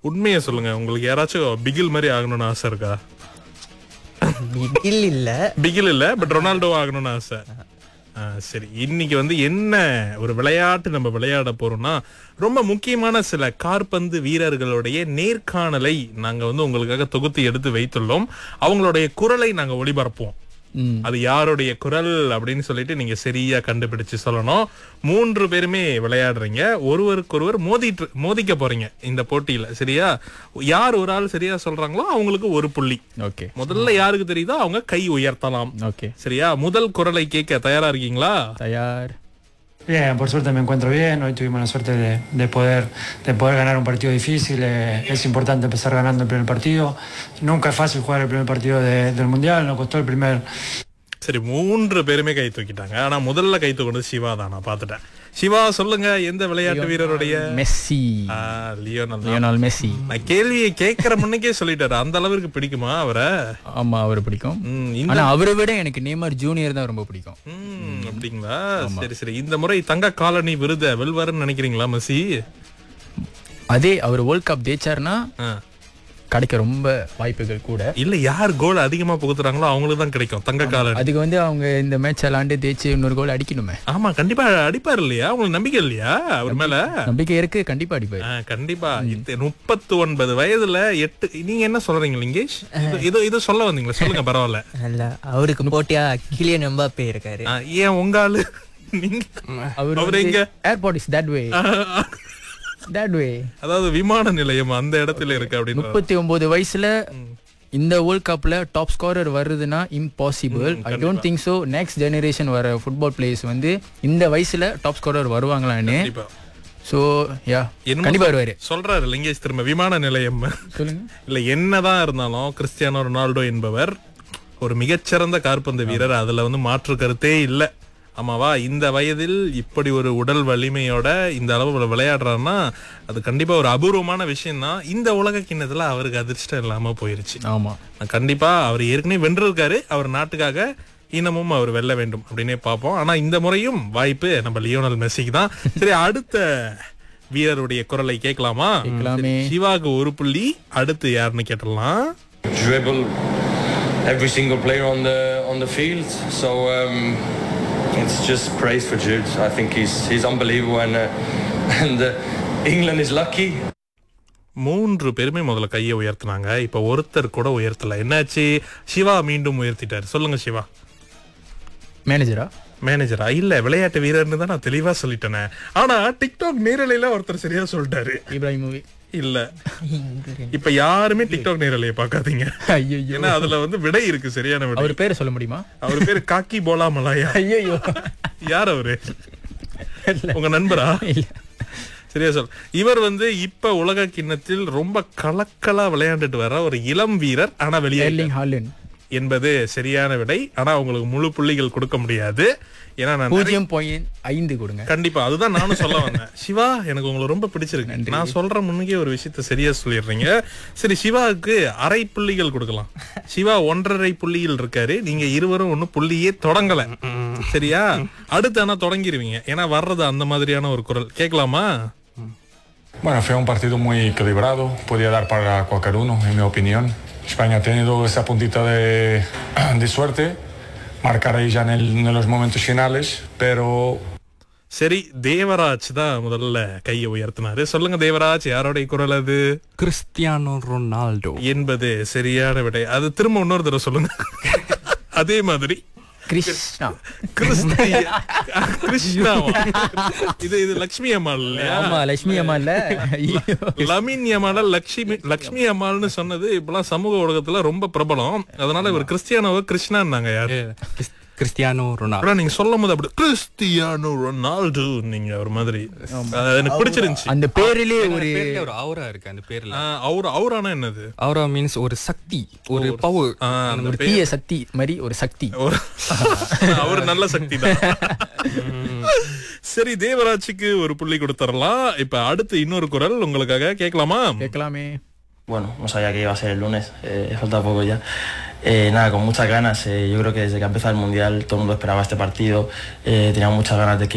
உண்மையை சொல்லுங்க உங்களுக்கு யாராச்சும் பிகில் மாதிரி ஆகணும்னு ஆசை இருக்கா பிகில் இல்ல பிகில் இல்ல பட் ரொனால்டோ ஆகணும்னு ஆசை ஆ, சரி இன்னைக்கு வந்து என்ன ஒரு விளையாட்டு நம்ம விளையாட போறோம்னா ரொம்ப முக்கியமான சில காற்பந்து வீரர்களுடைய நேர்காணலை நாங்க வந்து உங்களுக்காக தொகுத்து எடுத்து வைத்துள்ளோம் அவங்களுடைய குரலை நாங்க ஒளிபரப்போம் ம். அது யாருடைய குரல் அப்படின்னு சொல்லிட்டு நீங்க சரியா கண்டுபிடிச்சு சொல்லணும் மூன்று பேருமே விளையாடுறீங்க ஒருவருக்கொருவர் மோதிட்டு மோதிக்க போறீங்க இந்த போட்டியில சரியா யார் ஒரு ஆள் சரியா சொல்றாங்களோ அவங்களுக்கு ஒரு புள்ளி ஓகே முதல்ல யாருக்கு தெரியுதோ அவங்க கை உயர்த்தலாம் ஓகே சரியா முதல் குரலை கேட்க தயாரா இருக்கீங்களா தயார் Bien, por suerte me encuentro bien. Hoy tuvimos la suerte de, de poder, de poder ganar un partido difícil. Eh, es importante empezar ganando el primer partido. Nunca es fácil jugar el primer partido de- del Mundial. Nos costó el primer, சரி மூன்று பேருமே கை தூக்கிட்டாங்க ஆனா முதல்ல கை தூக்கினது சிவா தான் நான் பாத்துட்டேன் சிவா சொல்லுங்க எந்த விளையாட்டு வீரருடைய மெஸ்ஸி ஆ, லியோனல் லியோனால் மெஸ்ஸி நான் கேள்வியை கேட்கிற முன்னுக்கே சொல்லிட்டாரு அந்த அளவுக்கு பிடிக்குமா அவரை ஆமா அவர் பிடிக்கும் ம், இந்த ஆனா அவரை விட எனக்கு நேமர் ஜூனியர் தான் ரொம்ப பிடிக்கும் ம், அப்படிங்களா சரி சரி இந்த முறை தங்க காலனி விருதை வெல்வாருன்னு நினைக்கிறீங்களா மெஸ்ஸி அதே அவர் வேர்ல்ட் கப் ஜெயிச்சாருன்னா ஆ. கிடைக்க ரொம்ப வாய்ப்புகள் கூட இல்ல யார் கோல் அதிகமா புகுத்துறாங்களோ அவங்களுக்கு தான் கிடைக்கும் தங்க காலனி அதுக்கு வந்து அவங்க இந்த மேட்ச் விளாண்டு தேய்ச்சி இன்னொரு கோல் அடிக்கணுமே ஆமா கண்டிப்பா அடிப்பார் இல்லையா உங்களுக்கு நம்பிக்கை இல்லையா அவர் மேல நம்பிக்கை இருக்கு கண்டிப்பா அடிப்பாரு ஆ, கண்டிப்பா இது முப்பத்து ஒன்பது வயதுல எட்டு நீங்க என்ன சொல்றீங்க லிங்கேஷ் இது- இது இது சொல்ல வந்தீங்களா சொல்லுங்க பரவாயில்ல அல்ல அவருக்கு போட்டியா கிலியன் எம்பாப்பே இருக்காரு ஆ, ஏன் உங்க ஆளு நீங்க அவர் அவர் எங்க? Airport is that way that way அதாவது விமான நிலையம் அந்த இடத்துல இருக்கு அப்படின்னு முப்பத்தி ஒன்பது வயசுல இந்த வேர்ல்ட் கப்ல டாப் ஸ்கோரர் வருதுன்னா impossible I don't think so next generation வர ஃபுட்பால் பிளேயர்ஸ் வந்து இந்த வயசுல டாப் ஸ்கோரர் வருவாங்களான்னு கண்டிப்பா ஸோ யா என்னமோ கண்டிப்பா வருவாரு சொல்றாரு லிங்கேஷ் திரும்ப விமான நிலையம் சொல்லுங்க இல்ல என்னதான் இருந்தாலும் கிறிஸ்டியானோ ரொனால்டோ என்பவர் ஒரு மிகச்சிறந்த காற்பந்து வீரர் அதுல வந்து மாற்று கருத்தே இல்ல ஆமாவா இந்த வயதில் இப்படி ஒரு உடல் வலிமையோட இந்த அளவு விளையாடுறாருன்னா அது கண்டிப்பா ஒரு அபூர்வமான விஷயம் தான் இந்த உலக கிண்ணத்துல அவருக்கு அதிர்ஷ்டம் இல்லாம போயிருச்சு ஆமா கண்டிப்பா அவர் ஏற்கனவே வென்றிருக்காரு அவர் நாட்டுக்காக இனமும் அவர் வெல்ல வேண்டும் அப்படின்னே பார்ப்போம் ஆனா இந்த முறையும் வாய்ப்பு நம்ம லியோனல் மெஸ்ஸிக்கு தான் சரி அடுத்த வீரருடைய குரலை கேட்கலாமா கேட்கலாமே. சரி, சிவாக்கு ஒரு புள்ளி அடுத்து யாருன்னு கேட்டலாம் dribble every single player on the on the field. So um, it's just praise for Jude. I think he's he's unbelievable, and uh, and uh, England is lucky. மூன்று பேருமே முதல்ல கையை உயர்த்தினாங்க இப்ப ஒருத்தர் கூட உயர்த்தல என்னாச்சு சிவா மீண்டும் உயர்த்திட்டாரு சொல்லுங்க சிவா மேனேஜரா மேனேஜரா இல்ல விளையாட்டு வீரர்னு தான் நான் தெளிவா சொல்லிட்டேனே ஆனா டிக்டாக் நேரலையில ஒருத்தர் சரியா சொல்லிட்டாரு இப்ராஹிம் மூவி இல்ல இப்ப யாருமே டிக்டாக் நேரலையை பார்க்காதீங்க ஐயோ ஏன்னா அதுல வந்து விடை இருக்கு சரியான விடை அவர் பேரை சொல்ல முடியுமா அவர் பேரு காக்கி போலா மலாயா ஐயோ யார் அவரு உங்க நண்பரா சரியா சொல் இவர் வந்து இப்ப உலக கிண்ணத்தில் ரொம்ப கலக்கலா விளையாண்டுட்டு வர ஒரு இளம் வீரர் ஆனா வெளியே எர்லிங் ஹாலன் என்பது சரியான விடை ஆனா உங்களுக்கு முழு புள்ளிகள் கொடுக்க முடியாது ஏன்னா நான் நிறைய- பூஜ்ஜியம் பாயிண்ட் ஐந்து கொடுங்க கண்டிப்பா அதுதான் நானும் சொல்ல வந்தேன் சிவா எனக்கு உங்களை ரொம்ப பிடிச்சிருக்கு நான் சொல்ற முன்னுக்கே ஒரு விஷயத்த சரியா சொல்லிடுறீங்க சரி சிவாவுக்கு அரை புள்ளிகள் கொடுக்கலாம் சிவா ஒன்றரை புள்ளியில் இருக்காரு நீங்க இருவரும் ஒன்னும் புள்ளியே தொடங்கல சரியா அடுத்து ஆனா தொடங்கிருவீங்க ஏன்னா வர்றது அந்த மாதிரியான ஒரு குரல் கேட்கலாமா Bueno, fue un partido muy equilibrado, podía dar para cualquier uno, en mi opinión. España ha tenido esa puntita de, de suerte, marcar ahí ya en, el- en los momentos finales, pero சரி தேவராஜ் தான் முதல்ல கையை உயர்த்தினாரு சொல்லுங்க தேவராஜ் யாரோடைய குரல் அது Cristiano Ronaldo என்பது சரியான விடை அது திரும்ப இன்னொரு தடவை சொல்லுங்க அதே மாதிரி கிருஷ்ணா கிறிஸ்திய கிருஷ்ணாவா இது இது லட்சுமி அம்மாள் இல்லையா ஆமா லட்சுமி அம்மா இல்ல ஐயோ லமின் அம்மாள் லட்சுமி லட்சுமி அம்மாள்னு சொன்னது இப்பெல்லாம் சமூக ஊடகத்துல ரொம்ப பிரபலம் அதனால இவர் கிறிஸ்டியானோவை கிருஷ்ணான்னாங்க யாரு கிறிஸ்டியானோ ரொனால்டோ ஆனா நீங்க சொல்லும் போது அப்படி கிறிஸ்டியானோ ரொனால்டோ நீங்க ஒரு மாதிரி அது எனக்கு பிடிச்சிருந்துச்சு அந்த பேரிலே ஒரு பேர்ல ஒரு ஆவரா இருக்கு அந்த பேர்ல ஆஹ், அவர் அவரானா என்னது ஆவரா மீன்ஸ் ஒரு சக்தி ஒரு பவர் ஆஹ், அந்த ஒரு பேர் தீய சக்தி மாதிரி ஒரு சக்தி ஒரு- அவர் நல்ல சக்தி தான் சரி தேவராஜுக்கு ஒரு புள்ளி கொடுத்துடலாம் இப்ப அடுத்து இன்னொரு குரல் உங்களுக்காக கேட்கலாமா கேட்கலாமே Bueno, no sabía que iba a ser el lunes, eh, falta poco ya. Eh, nada, con muchas ganas. eh, yo creo que desde que ha empezado el Mundial todo el mundo esperaba este partido. eh, tenía muchas ganas de que